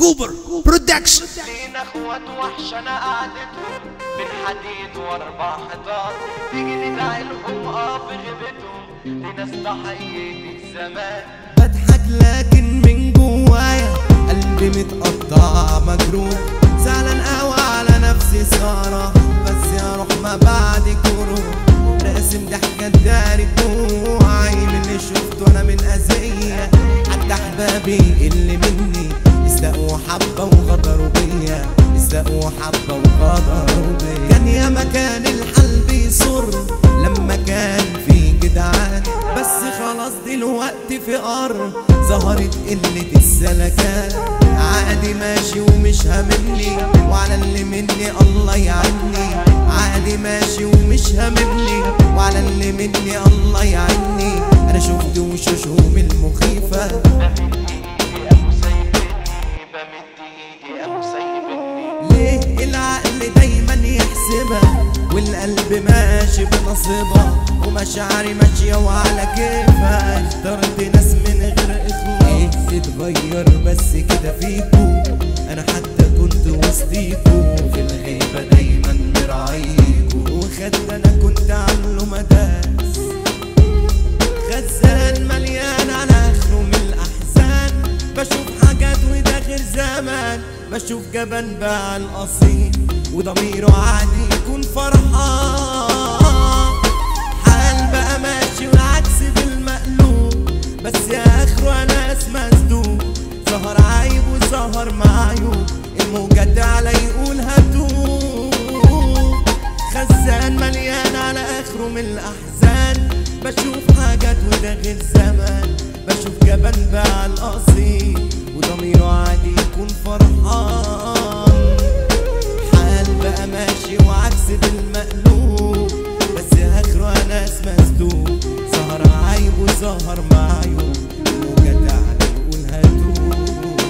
كوبر برودكشن لينا اخوات وحشنا قعدتهم بالحديد واربع حيطان تيجي ندعي لهم اه في غيبتهم لناس ضحية الزمان بضحك لكن من جوايا قلبي متقطع مجروح زعلان قوي على نفسي صارة بس يا روح ما بعد كروح راسم ضحكة داري دموعي من اللي شفته انا من اذية حتى احبابي اللي مني استقوا حبة وغدروا بيا استقوا حبة وغدروا بيا كان يا مكان الحل بيصر لما كان في جدعان بس خلاص دلوقتي في قر ظهرت قلة السلكان عادي ماشي ومش هاممني وعلى اللي مني الله يعيني عادي ماشي ومش هاممني وعلى اللي مني الله يعيني انا شفت وشوشهم المخيفه بمد ايدي ابو سايبني بمد ايدي ابو سايبني ليه العقل دايما يحسبها والقلب ماشي بنصيبها ومشاعري ماشية وعلى كيفها اخترت ناس من غير اخلاص ايه اتغير بس كده فيكو انا حتى كنت وسطيكو في الغيبة دايما مراعيكو وخد انا كنت عامله مداس خزان مليان على اخره من الاحزان بشوف حاجات وده غير زمان بشوف جبان بقى الاصيل وضميره عادي يكون فرحان حال بقى ماشي والعكس بالمقلوب بس يا اخره انا مسدود ظهر عيب وظهر معيوب الموجة تعلى يقول هتوب خزان مليان على اخره من الاحزان بشوف حاجات وده غير زمان بشوف جبان بقى الاصيل وضميره عادي يكون فرحان حال بقى ماشي وعكس بالمقلوب بس اخره ناس مسدود ظهر عيب وظهر معيوب وجدع يقول هتوب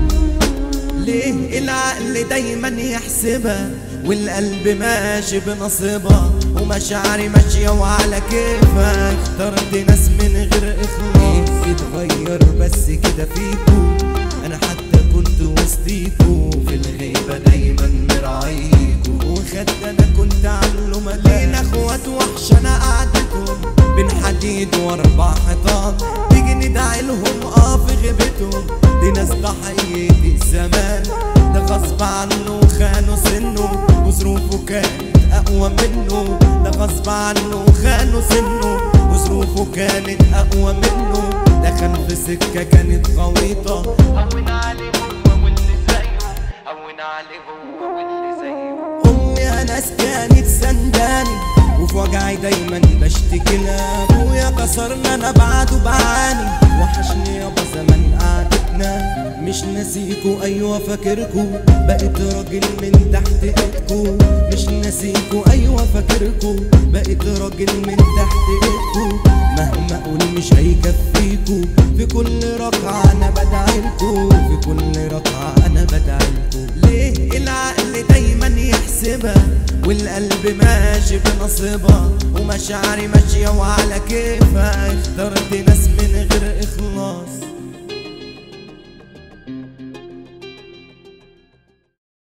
ليه العقل دايما يحسبها والقلب ماشي بنصيبها ومشاعري ماشية وعلى كيفها اخترت ناس من غير اخلاص اتغير بس كده فيكو انا حتى كنت وسطيكو في الغيبة دايما مراعيكو وخد انا كنت عامله مليان اخوات وحشنا قعدتهم بين حديد واربع حيطان تيجي ندعي لهم اه في غيبتهم دي ناس ضحية الزمان ده غصب عنه خانوا سنه وظروفه كانت اقوى منه ده غصب عنه خانوا سنه وظروفه كانت اقوى منه دخل في سكة كانت غويطة هون عليه هو واللي زيه هون عليه هو واللي زيه امي ناس كانت سنداني وفي وجعي دايما بشتكي لها ابويا كسرنا انا بعده بعاني وحشني يابا زمان قعدتنا مش ناسيكو ايوه فاكركو بقيت راجل من تحت ايدكو مش ناسيكو ايوه فاكركو بقيت راجل من تحت ايدكو مهما اقول مش هيكفيكو في كل ركعه انا بدعيلكو في كل ركعه انا بدعيلكو ليه العقل دايما يحسبها والقلب ماشي بنصيبها ومشاعري ماشية وعلى كيفها اخترت ناس من غير إخلاص